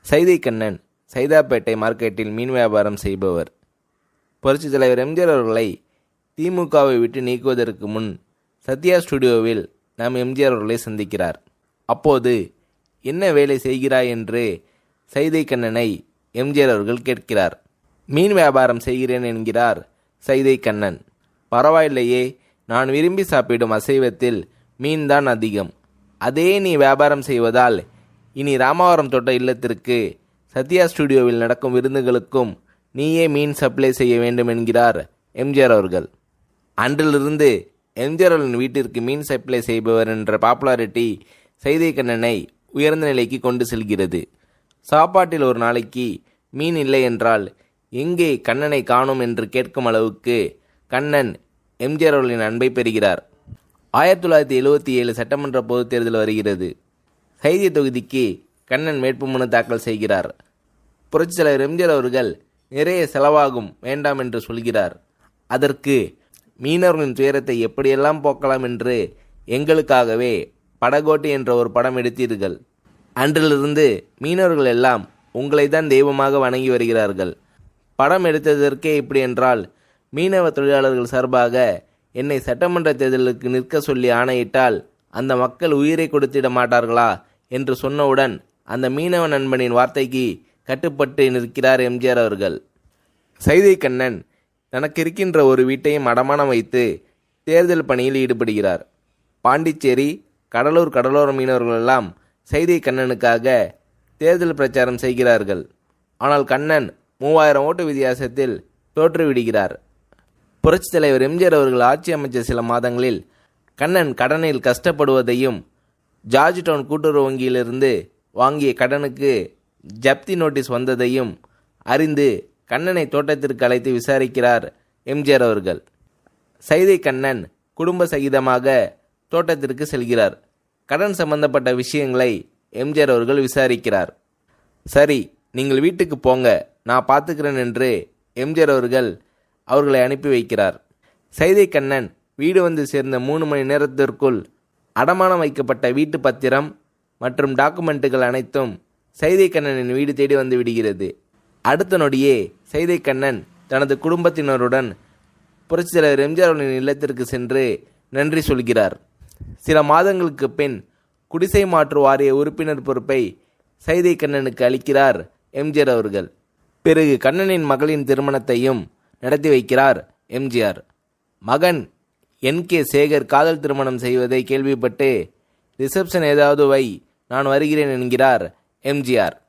சைதை கண்ணன் சைதாப்பேட்டை மார்க்கெட்டில் மீன் வியாபாரம் செய்பவர் புரட்சித் தலைவர் எம்ஜிஆர் அவர்களை திமுகவை விட்டு நீக்குவதற்கு முன் சத்யா ஸ்டுடியோவில் நாம் எம்ஜிஆர் அவர்களை சந்திக்கிறார் அப்போது என்ன வேலை செய்கிறாய் என்று சைதை கண்ணனை எம்ஜிஆர் அவர்கள் கேட்கிறார் மீன் வியாபாரம் செய்கிறேன் என்கிறார் சைதை கண்ணன் பரவாயில்லையே நான் விரும்பி சாப்பிடும் அசைவத்தில் மீன்தான் அதிகம் அதே நீ வியாபாரம் செய்வதால் இனி ராமவரம் தோட்ட இல்லத்திற்கு சத்யா ஸ்டுடியோவில் நடக்கும் விருந்துகளுக்கும் நீயே மீன் சப்ளை செய்ய வேண்டும் என்கிறார் எம்ஜிஆர் அவர்கள் அன்றிலிருந்து எம்ஜிஆர் அவர்களின் வீட்டிற்கு மீன் சப்ளை செய்பவர் என்ற பாப்புலாரிட்டி சைதை கண்ணனை உயர்ந்த நிலைக்கு கொண்டு செல்கிறது சாப்பாட்டில் ஒரு நாளைக்கு மீன் இல்லை என்றால் எங்கே கண்ணனை காணோம் என்று கேட்கும் அளவுக்கு கண்ணன் எம்ஜிஆர் அவர்களின் அன்பை பெறுகிறார் ஆயிரத்தி தொள்ளாயிரத்தி எழுவத்தி ஏழு சட்டமன்ற பொதுத் தேர்தல் வருகிறது சைதை தொகுதிக்கு கண்ணன் வேட்புமனு தாக்கல் செய்கிறார் புரட்சித் தலைவர் எம்ஜிஆர் அவர்கள் நிறைய செலவாகும் வேண்டாம் என்று சொல்கிறார் அதற்கு மீனவர்களின் துயரத்தை எப்படியெல்லாம் போக்கலாம் என்று எங்களுக்காகவே படகோட்டி என்ற ஒரு படம் எடுத்தீர்கள் அன்றிலிருந்து மீனவர்கள் எல்லாம் உங்களை தான் தெய்வமாக வணங்கி வருகிறார்கள் படம் எடுத்ததற்கே இப்படி என்றால் மீனவ தொழிலாளர்கள் சார்பாக என்னை சட்டமன்ற தேர்தலுக்கு நிற்க சொல்லி ஆணையிட்டால் அந்த மக்கள் உயிரை கொடுத்திட மாட்டார்களா என்று சொன்னவுடன் அந்த மீனவ நண்பனின் வார்த்தைக்கு கட்டுப்பட்டு நிற்கிறார் எம்ஜிஆர் அவர்கள் சைதை கண்ணன் தனக்கு இருக்கின்ற ஒரு வீட்டையும் அடமானம் வைத்து தேர்தல் பணியில் ஈடுபடுகிறார் பாண்டிச்சேரி கடலூர் கடலோர மீனவர்கள் எல்லாம் சைதை கண்ணனுக்காக தேர்தல் பிரச்சாரம் செய்கிறார்கள் ஆனால் கண்ணன் மூவாயிரம் ஓட்டு வித்தியாசத்தில் தோற்றுவிடுகிறார் புரட்சித் தலைவர் எம்ஜிஆர் அவர்கள் ஆட்சி அமைச்ச சில மாதங்களில் கண்ணன் கடனில் கஷ்டப்படுவதையும் ஜார்ஜ் டவுன் கூட்டுறவு வங்கியிலிருந்து வாங்கிய கடனுக்கு ஜப்தி நோட்டீஸ் வந்ததையும் அறிந்து கண்ணனை தோட்டத்திற்கு அழைத்து விசாரிக்கிறார் எம்ஜிஆர் அவர்கள் சைதை கண்ணன் குடும்ப சகிதமாக தோட்டத்திற்கு செல்கிறார் கடன் சம்பந்தப்பட்ட விஷயங்களை எம்ஜிஆர் அவர்கள் விசாரிக்கிறார் சரி நீங்கள் வீட்டுக்கு போங்க நான் பார்த்துக்கிறேன் என்று எம்ஜிஆர் அவர்கள் அவர்களை அனுப்பி வைக்கிறார் சைதை கண்ணன் வீடு வந்து சேர்ந்த மூணு மணி நேரத்திற்குள் அடமானம் வைக்கப்பட்ட வீட்டு பத்திரம் மற்றும் டாக்குமெண்ட்டுகள் அனைத்தும் சைதை கண்ணனின் வீடு தேடி வந்து விடுகிறது அடுத்த நொடியே சைதை கண்ணன் தனது குடும்பத்தினருடன் புரட்சித் தலைவர் எம்ஜிஆர் அவர்களின் இல்லத்திற்கு சென்று நன்றி சொல்கிறார் சில மாதங்களுக்கு பின் குடிசை மாற்று வாரிய உறுப்பினர் பொறுப்பை சைதை கண்ணனுக்கு அளிக்கிறார் எம்ஜிஆர் அவர்கள் பிறகு கண்ணனின் மகளின் திருமணத்தையும் நடத்தி வைக்கிறார் எம்ஜிஆர் மகன் என் கே சேகர் காதல் திருமணம் செய்வதை கேள்விப்பட்டு ரிசப்ஷன் ஏதாவது வை நான் வருகிறேன் என்கிறார் எம்ஜிஆர்